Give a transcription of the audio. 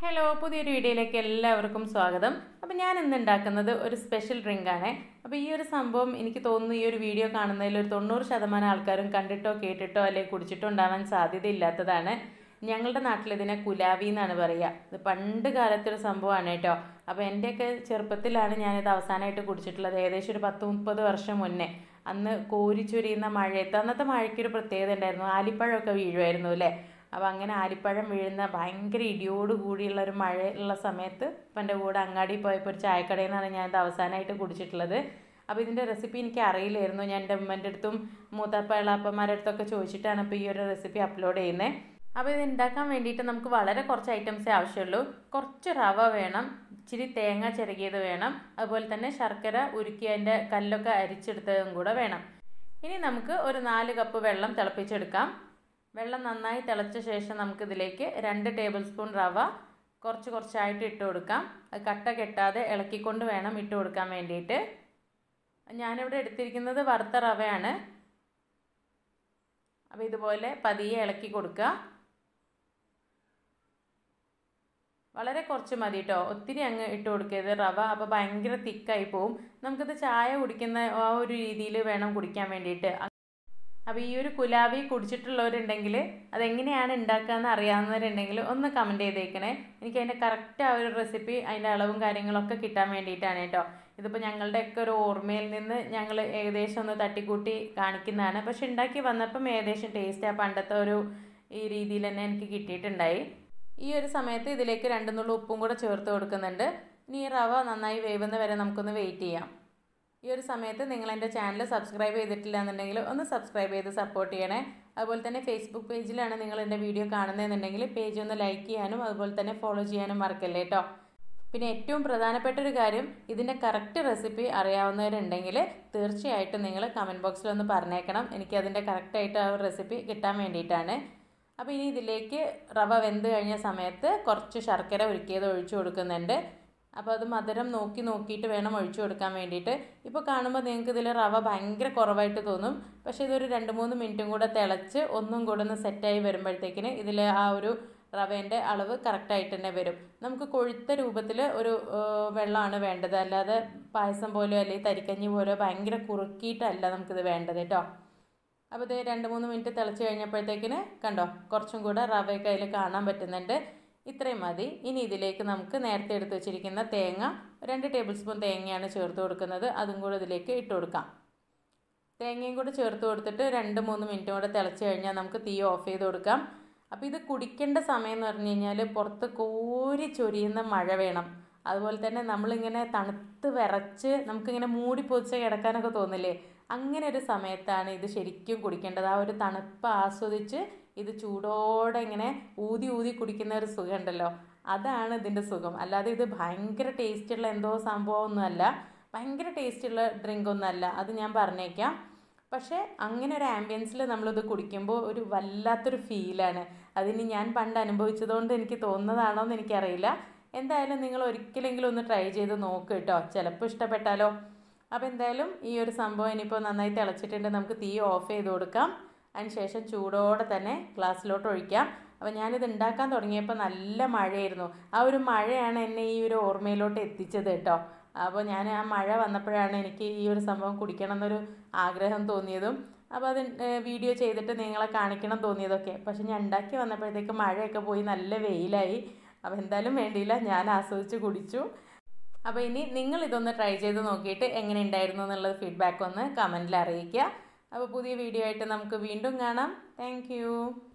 hello പുതിയൊരു വീഡിയോയിലേക്ക് എല്ലാവർക്കും സ്വാഗതം അപ്പോൾ ഞാൻ ഇന്ന് ഉണ്ടാക്കുന്നത് ഒരു സ്പെഷ്യൽ ഡ്രിങ്ക് ആണ് അപ്പോൾ ഈ ഒരു സംഭവം എനിക്ക് തോന്നുന്നു ഈ ഒരു വീഡിയോ കാണുന്നതിൽ ഒരു തൊണ്ണൂറ് ശതമാനം ആൾക്കാരും കണ്ടിട്ടോ കേട്ടിട്ടോ അല്ലെങ്കിൽ കുടിച്ചിട്ടോ ഉണ്ടാവാൻ സാധ്യതയില്ലാത്തതാണ് ഞങ്ങളുടെ നാട്ടിൽ ഇതിനെ കുലാവി എന്നാണ് പറയുക ഇത് പണ്ട് കാലത്തൊരു സംഭവമാണ് കേട്ടോ അപ്പോൾ എൻ്റെയൊക്കെ ചെറുപ്പത്തിലാണ് ഞാനിത് അവസാനമായിട്ട് കുടിച്ചിട്ടുള്ളത് ഏകദേശം ഒരു പത്ത് മുപ്പത് വർഷം മുന്നേ അന്ന് കോരിച്ചൊരിയുന്ന മഴയത്ത് അന്നത്തെ മഴയ്ക്കൊരു പ്രത്യേകത ഉണ്ടായിരുന്നു ആലിപ്പഴമൊക്കെ വീഴുമായിരുന്നു അല്ലേ അപ്പോൾ അങ്ങനെ ആലിപ്പഴം വീഴുന്ന ഭയങ്കര ഇടിയോട് കൂടിയുള്ള ഒരു മഴ ഉള്ള സമയത്ത് ഇപ്പം എൻ്റെ കൂടെ അങ്ങാടി പോയപ്പോൾ ഒരു ചായക്കടയിൽ നിന്നാണ് ഞാനിത് അവസാനമായിട്ട് കുടിച്ചിട്ടുള്ളത് അപ്പോൾ ഇതിൻ്റെ റെസിപ്പി എനിക്ക് അറിയില്ലായിരുന്നു ഞാൻ എൻ്റെ ഉമ്മൻ്റെ അടുത്തും മൂത്തപ്പ ഇളാപ്പന്മാരുടെ അടുത്തൊക്കെ ചോദിച്ചിട്ടാണ് ഇപ്പോൾ ഈ ഒരു റെസിപ്പി അപ്ലോഡ് ചെയ്യുന്നത് അപ്പോൾ ഇത് ഉണ്ടാക്കാൻ വേണ്ടിയിട്ട് നമുക്ക് വളരെ കുറച്ച് ഐറ്റംസേ ആവശ്യമുള്ളൂ കുറച്ച് റവ വേണം ഇച്ചിരി തേങ്ങ ചിരകിയത് വേണം അതുപോലെ തന്നെ ശർക്കര ഉരുക്കി അതിൻ്റെ കല്ലൊക്കെ അരിച്ചെടുത്തതും കൂടെ വേണം ഇനി നമുക്ക് ഒരു നാല് കപ്പ് വെള്ളം തിളപ്പിച്ചെടുക്കാം വെള്ളം നന്നായി തിളച്ച ശേഷം നമുക്കിതിലേക്ക് രണ്ട് ടേബിൾ സ്പൂൺ റവ കുറച്ച് കുറച്ചായിട്ട് ഇട്ട് കൊടുക്കാം അത് കട്ട കെട്ടാതെ ഇളക്കിക്കൊണ്ട് വേണം ഇട്ട് കൊടുക്കാൻ വേണ്ടിയിട്ട് ഞാനിവിടെ എടുത്തിരിക്കുന്നത് വറുത്ത റവയാണ് അപ്പോൾ ഇതുപോലെ പതിയെ ഇളക്കി കൊടുക്കുക വളരെ കുറച്ച് മതി കേട്ടോ ഒത്തിരി അങ്ങ് ഇട്ട് കൊടുക്കരുത് റവ അപ്പോൾ ഭയങ്കര തിക്കായി പോവും നമുക്കിത് ചായ കുടിക്കുന്ന ആ ഒരു രീതിയിൽ വേണം കുടിക്കാൻ വേണ്ടിയിട്ട് അപ്പോൾ ഈ ഒരു കുലാവി കുടിച്ചിട്ടുള്ളവരുണ്ടെങ്കിൽ അതെങ്ങനെയാണ് ഉണ്ടാക്കുകയെന്ന് അറിയാവുന്നവരുണ്ടെങ്കിൽ ഒന്ന് കമൻറ്റ് ചെയ്തേക്കണേ എനിക്ക് അതിൻ്റെ കറക്റ്റ് ആ ഒരു റെസിപ്പി അതിൻ്റെ അളവും കാര്യങ്ങളൊക്കെ കിട്ടാൻ വേണ്ടിയിട്ടാണ് കേട്ടോ ഇതിപ്പോൾ ഞങ്ങളുടെയൊക്കെ ഒരു ഓർമ്മയിൽ നിന്ന് ഞങ്ങൾ ഏകദേശം ഒന്ന് തട്ടിക്കൂട്ടി കാണിക്കുന്നതാണ് പക്ഷെ ഉണ്ടാക്കി വന്നപ്പം ഏകദേശം ടേസ്റ്റ് ആ പണ്ടത്തെ ഒരു ഈ രീതിയിൽ തന്നെ എനിക്ക് കിട്ടിയിട്ടുണ്ടായി ഈ ഒരു സമയത്ത് ഇതിലേക്ക് രണ്ട് നുള്ളു ഉപ്പും കൂടെ ചേർത്ത് കൊടുക്കുന്നുണ്ട് ഇനി ഈ റവ നന്നായി വേവുന്ന വരെ നമുക്കൊന്ന് വെയിറ്റ് ചെയ്യാം ഈ ഒരു സമയത്ത് നിങ്ങൾ എൻ്റെ ചാനൽ സബ്സ്ക്രൈബ് ചെയ്തിട്ടില്ല എന്നുണ്ടെങ്കിൽ ഒന്ന് സബ്സ്ക്രൈബ് ചെയ്ത് സപ്പോർട്ട് ചെയ്യണേ അതുപോലെ തന്നെ ഫേസ്ബുക്ക് പേജിലാണ് നിങ്ങൾ എൻ്റെ വീഡിയോ കാണുന്നതെന്നുണ്ടെങ്കിൽ പേജ് ഒന്ന് ലൈക്ക് ചെയ്യാനും അതുപോലെ തന്നെ ഫോളോ ചെയ്യാനും മറക്കല്ലേ കേട്ടോ പിന്നെ ഏറ്റവും പ്രധാനപ്പെട്ട ഒരു കാര്യം ഇതിൻ്റെ കറക്റ്റ് റെസിപ്പി അറിയാവുന്നവരുണ്ടെങ്കിൽ തീർച്ചയായിട്ടും നിങ്ങൾ കമൻറ്റ് ബോക്സിൽ ഒന്ന് പറഞ്ഞേക്കണം എനിക്ക് അതിൻ്റെ കറക്റ്റായിട്ട് ആ ഒരു റെസിപ്പി കിട്ടാൻ വേണ്ടിയിട്ടാണ് അപ്പോൾ ഇനി ഇതിലേക്ക് റവ വെന്ത് കഴിഞ്ഞ സമയത്ത് കുറച്ച് ശർക്കര ഉരുക്കിയത് ഒഴിച്ചു കൊടുക്കുന്നുണ്ട് അപ്പോൾ അത് മധുരം നോക്കി നോക്കിയിട്ട് വേണം ഒഴിച്ചു കൊടുക്കാൻ വേണ്ടിയിട്ട് ഇപ്പോൾ കാണുമ്പോൾ നിങ്ങൾക്ക് ഇതിൽ റവ ഭയങ്കര കുറവായിട്ട് തോന്നും പക്ഷേ ഇതൊരു രണ്ട് മൂന്ന് മിനിറ്റും കൂടെ തിളച്ച് ഒന്നും കൂടെ ഒന്ന് സെറ്റായി വരുമ്പോഴത്തേക്കിന് ഇതിൽ ആ ഒരു റവേൻ്റെ അളവ് കറക്റ്റായിട്ട് തന്നെ വരും നമുക്ക് കൊഴുത്ത രൂപത്തിൽ ഒരു വെള്ളമാണ് വേണ്ടത് അല്ലാതെ പായസം പോലെയോ അല്ലെങ്കിൽ തരിക്കഞ്ഞി പോലെയോ ഭയങ്കര കുറുക്കിയിട്ടല്ല നമുക്കിത് വേണ്ടത് കേട്ടോ അപ്പോൾ ഇത് രണ്ട് മൂന്ന് മിനിറ്റ് തിളച്ച് കഴിഞ്ഞപ്പോഴത്തേക്കിന് കണ്ടോ കുറച്ചും കൂടെ റവയൊക്കെ അതിൽ കാണാൻ പറ്റുന്നുണ്ട് ഇത്രയും മതി ഇനി ഇതിലേക്ക് നമുക്ക് നേരത്തെ എടുത്ത് വെച്ചിരിക്കുന്ന തേങ്ങ രണ്ട് ടേബിൾ സ്പൂൺ തേങ്ങയാണ് ചേർത്ത് കൊടുക്കുന്നത് അതും കൂടെ ഇതിലേക്ക് ഇട്ട് കൊടുക്കാം തേങ്ങയും കൂടെ ചേർത്ത് കൊടുത്തിട്ട് രണ്ട് മൂന്ന് മിനിറ്റും കൂടെ തിളച്ച് കഴിഞ്ഞാൽ നമുക്ക് തീ ഓഫ് ചെയ്ത് കൊടുക്കാം അപ്പോൾ ഇത് കുടിക്കേണ്ട സമയം എന്ന് പറഞ്ഞു കഴിഞ്ഞാൽ പുറത്ത് കോരി ചൊരിയുന്ന മഴ വേണം അതുപോലെ തന്നെ നമ്മളിങ്ങനെ തണുത്ത് വിറച്ച് നമുക്കിങ്ങനെ മൂടി പൊതിച്ച് കിടക്കാനൊക്കെ തോന്നില്ലേ അങ്ങനെ ഒരു സമയത്താണ് ഇത് ശരിക്കും കുടിക്കേണ്ടത് ആ ഒരു തണുപ്പ് ആസ്വദിച്ച് ഇത് ചൂടോടെ ഇങ്ങനെ ഊതി ഊതി കുടിക്കുന്ന ഒരു സുഖം ഉണ്ടല്ലോ അതാണ് ഇതിൻ്റെ സുഖം അല്ലാതെ ഇത് ഭയങ്കര ടേസ്റ്റുള്ള എന്തോ സംഭവമൊന്നുമല്ല ഭയങ്കര ടേസ്റ്റുള്ള ഡ്രിങ്ക് ഒന്നുമല്ല അത് ഞാൻ പറഞ്ഞേക്കാം പക്ഷേ അങ്ങനെ ഒരു ആംബിയൻസിൽ നമ്മളിത് കുടിക്കുമ്പോൾ ഒരു വല്ലാത്തൊരു ഫീലാണ് അതിന് ഞാൻ പണ്ട് അനുഭവിച്ചതുകൊണ്ട് എനിക്ക് തോന്നുന്നതാണോ എന്ന് എനിക്കറിയില്ല എന്തായാലും നിങ്ങൾ ഒരിക്കലെങ്കിലും ഒന്ന് ട്രൈ ചെയ്ത് നോക്ക് കേട്ടോ ചിലപ്പോൾ ഇഷ്ടപ്പെട്ടാലോ അപ്പോൾ എന്തായാലും ഈ ഒരു സംഭവം ഇനിയിപ്പോൾ നന്നായി തിളച്ചിട്ടുണ്ട് നമുക്ക് തീ ഓഫ് ചെയ്ത് കൊടുക്കാം അതിനുശേഷം ചൂടോടെ തന്നെ ഗ്ലാസ്സിലോട്ട് ഒഴിക്കാം അപ്പോൾ ഞാനിത് ഉണ്ടാക്കാൻ തുടങ്ങിയപ്പോൾ നല്ല മഴയായിരുന്നു ആ ഒരു മഴയാണ് എന്നെ ഈ ഒരു ഓർമ്മയിലോട്ട് എത്തിച്ചത് കേട്ടോ അപ്പോൾ ഞാൻ ആ മഴ വന്നപ്പോഴാണ് എനിക്ക് ഈ ഒരു സംഭവം കുടിക്കണം എന്നൊരു ആഗ്രഹം തോന്നിയതും അപ്പോൾ അത് വീഡിയോ ചെയ്തിട്ട് നിങ്ങളെ കാണിക്കണം തോന്നിയതൊക്കെ പക്ഷെ ഞാൻ ഉണ്ടാക്കി വന്നപ്പോഴത്തേക്ക് മഴയൊക്കെ പോയി നല്ല വെയിലായി അപ്പോൾ എന്തായാലും വേണ്ടിയില്ല ഞാൻ ആസ്വദിച്ച് കുടിച്ചു അപ്പോൾ ഇനി നിങ്ങൾ ഇതൊന്ന് ട്രൈ ചെയ്ത് നോക്കിയിട്ട് എങ്ങനെ ഉണ്ടായിരുന്നു എന്നുള്ളത് ഫീഡ്ബാക്ക് ഒന്ന് കമൻറ്റിൽ അറിയിക്കുക അപ്പോൾ പുതിയ വീഡിയോ ആയിട്ട് നമുക്ക് വീണ്ടും കാണാം താങ്ക്